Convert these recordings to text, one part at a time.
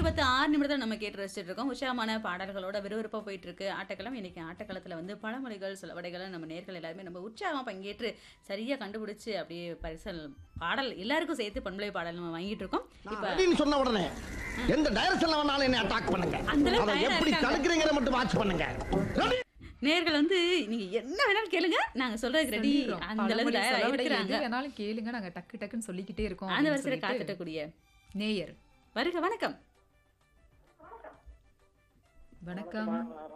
இருபத்தி ஆறு நிமிடத்தில் நம்ம கேட்டு ரசிச்சுட்டு இருக்கோம் உற்சாகமான பாடல்களோட விறுவிறுப்பாக போயிட்டு இருக்கு ஆட்டக்களம் இன்னைக்கு ஆட்டக்களத்தில் வந்து பழமொழிகள் சிலவடைகளை நம்ம நேர்கள் எல்லாருமே நம்ம உற்சாகமாக பங்கேற்று சரியாக கண்டுபிடிச்சு அப்படியே பரிசல் பாடல் எல்லாருக்கும் சேர்த்து பண்பலை பாடல் நம்ம வாங்கிட்டு இருக்கோம் நான் இப்போ ரெடின்னு சொன்ன உடனே எந்த டைரக்ஷன்ல வேணாலும் என்ன அட்டாக் பண்ணுங்க அந்த அளவுக்கு அதை தயாரா எப்படி இருக்காங்க. தடுக்கிறீங்கன்னு மட்டும் வாட்ச் பண்ணுங்க ரெடி நேர்கள் வந்து நீங்க என்ன வேணாலும் கேளுங்க நாங்க சொல்றதுக்கு ரெடி சொல்லிடுறோம். அந்த அளவுக்கு பழமொழி தயாரா சொலவடை இருக்கிறாங்க எது வேணாலும் கேளுங்க நாங்க டக்கு டக்குன்னு சொல்லிக்கிட்டே இருக்கோம் அந்த அப்படின்னு வரிசையில் சொல்லிட்டு. காத்துட்டக்கூடிய நேயர் வருக வணக்கம் வணக்கம்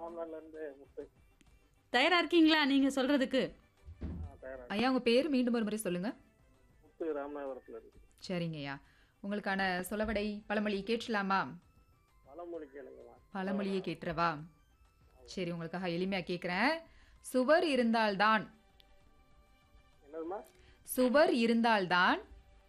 தயாரா இருக்கீங்களா நீங்க சொல்றதுக்கு ஐயா உங்க பேர் மீண்டும் ஒரு முறை சொல்லுங்க முத்து ராமநாதபுரத்துல இருக்கு சரிங்க ஐயா உங்களுக்கான சொலவடை பழமொழி கேட்கலாமா பழமொழி கேளுங்கம்மா பழமொழியை கேட்டுறவா சரி உங்களுக்காக எளிமையா கேக்குறேன் சுவர் இருந்தால்தான் என்னதுமா சுவர் இருந்தால்தான்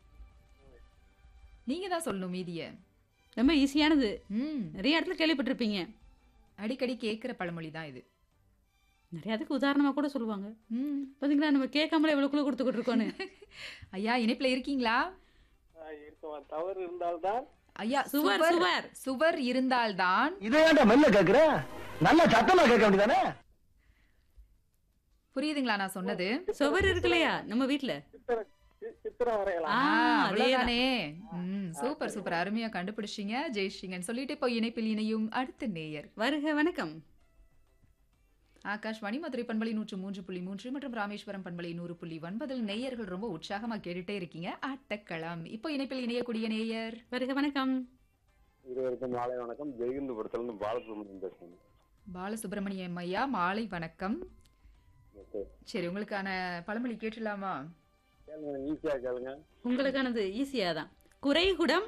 நீங்க தான் சொல்லணும் மீதிய ரொம்ப ஈஸியானது ம் நிறைய இடத்துல கேள்விப்பட்டிருப்பீங்க அடிக்கடி கேட்குற பழமொழி தான் இது நிறைய அதுக்கு உதாரணமா கூட சொல்லுவாங்க ம் பாத்தீங்களா நம்ம கேட்காமலே எவ்வளவுக்குள்ள கொடுத்துக்கிட்டு இருக்கோன்னு ஐயா இணைப்புல இருக்கீங்களா இருக்கமா தவறு இருந்தால்தான் ஐயா சுவர், சுவர். சுவர் இருந்தால்தான் இதை ஏன்டா மெல்ல கேக்குற நல்ல சத்தமா கேட்க வேண்டியதானே புரியுதுங்களா நான் சொன்னது சுவர் இருக்கு இல்லையா நம்ம வீட்ல சித்திர சி- சித்திரம் வரையலாம் ஆ, ஆ, அதேதான். அவ்வளவுதானே ம் சூப்பர் சூப்பர் அருமையா கண்டுபிடிச்சீங்க ஜெயிச்சிங்கன்னு சொல்லிட்டு இப்போ இணைப்பில் இணையும் அடுத்த நேயர் வருக வணக்கம் ஆகாஷ்வாணி மதுரை பண்பலை நூற்று மூன்று புள்ளி மூன்று மற்றும் ராமேஸ்வரம் பண்பலை நூறு புள்ளி ஒன்பதில் நேயர்கள் ரொம்ப உற்சாகமா கேட்டுட்டே இருக்கீங்க ஆட்டக்களம் இப்போ இணைப்பில் இணையக்கூடிய நேயர் வருக வணக்கம் இருவருக்கும் மாலை வணக்கம் ஜெயகிந்தபுரத்துல இருந்து பாலசுப்ரமணியம் பேசுறேன் பாலசுப்ரமணியம் ஐயா மாலை வணக்கம் சரி உங்களுக்கான பழமொழி கேட்டுலாமா கேளுங்க ஈஸியா கேளுங்க உங்களுக்கானது ஈஸியா தான் குறைகுடம்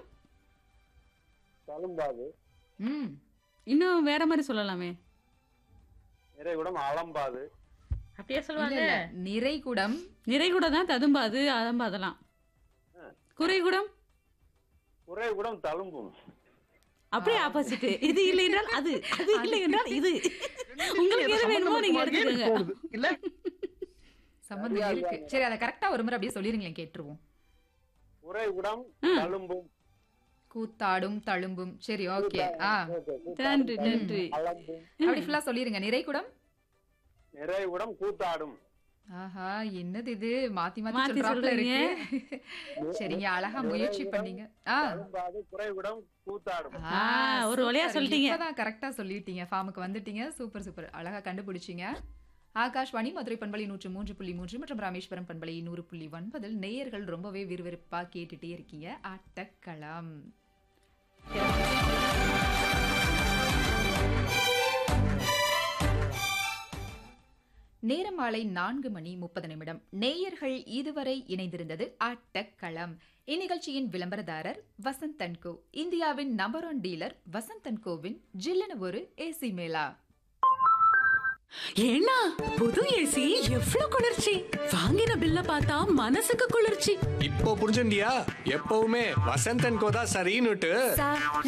தழும்பாது ம் இன்னும் வேற மாதிரி சொல்லலாமே நிறைகுடம் அலம்பாது அப்படியே இல்ல, சொல்லுவாங்க இல்ல. நிறைகுடம் நிறைகுடம் தான் ததும்பாது அதம்பாதலாம் குறைகுடம் குறைகுடம் தழும்பும் அப்படியே ஆப்போசிட் இது இல்லை என்றால் அது அது இல்லை என்றால் இது உங்களுக்கு எது வேணுமோ நீங்க எடுத்துக்கோங்க போகுது இல்ல சம்மந்தம் இருக்கு சரி அதை கரெக்டா ஒரு முறை அப்படியே சொல்லிருங்களேன் கேட்டுருவோம் குறைகுடம் தழும்பும் கூத்தாடும் தழும்பும் சரி ஓகே ஆ நன்றி நன்றி அலம்பும் அப்படி ஃபுல்லா சொல்லிருங்க நிறைகுடம் நிறைகுடம் கூத்தாடும் ஆஹா என்னது இது மாத்தி மாத்தி மாத்தி சொல்றாப்ல சொல்றீங்க. இருக்கு சரிங்க அழகா முயற்சி பண்ணீங்க ஆ தழும்பாது குறைகுடம் கூத்தாடும் ஆ, ஒரு வழியா சூப்பர். சொல்லிட்டீங்க. இப்பதான் கரெக்டா சொல்லிட்டீங்க ஃபார்முக்கு வந்துட்டீங்க சூப்பர் சூப்பர் அழகா கண்டுபிடிச்சீங்க ஆகாஷ்வாணி மதுரை பண்பலை நூற்று மூன்று புள்ளி மூன்று மற்றும் ராமேஸ்வரம் பண்பலை நூறு புள்ளி ஒன்பதில் நேயர்கள் ரொம்பவே விறுவிறுப்பா கேட்டுட்டே இருக்கீங்க ஆட்டக்களம் நேரம் மாலை நான்கு மணி முப்பது நிமிடம் நேயர்கள் இதுவரை இணைந்திருந்தது ஆட்டக்களம் இந்நிகழ்ச்சியின் விளம்பரதாரர் வசந்த் அன்கோ இந்தியாவின் நம்பர் ஒன் டீலர் வசந்த் அன்கோவின் ஜில்லன ஒரு ஏசி மேளா ஏன்னா புது ஏசி எவ்ளோ குளிர்ச்சி வாங்கின பில்ல பார்த்தா மனசுக்கு குளிர்ச்சி இப்போ புரிஞ்சுண்டியா எப்பவுமே வசந்தன் கோதா சரின்னுட்டு சார்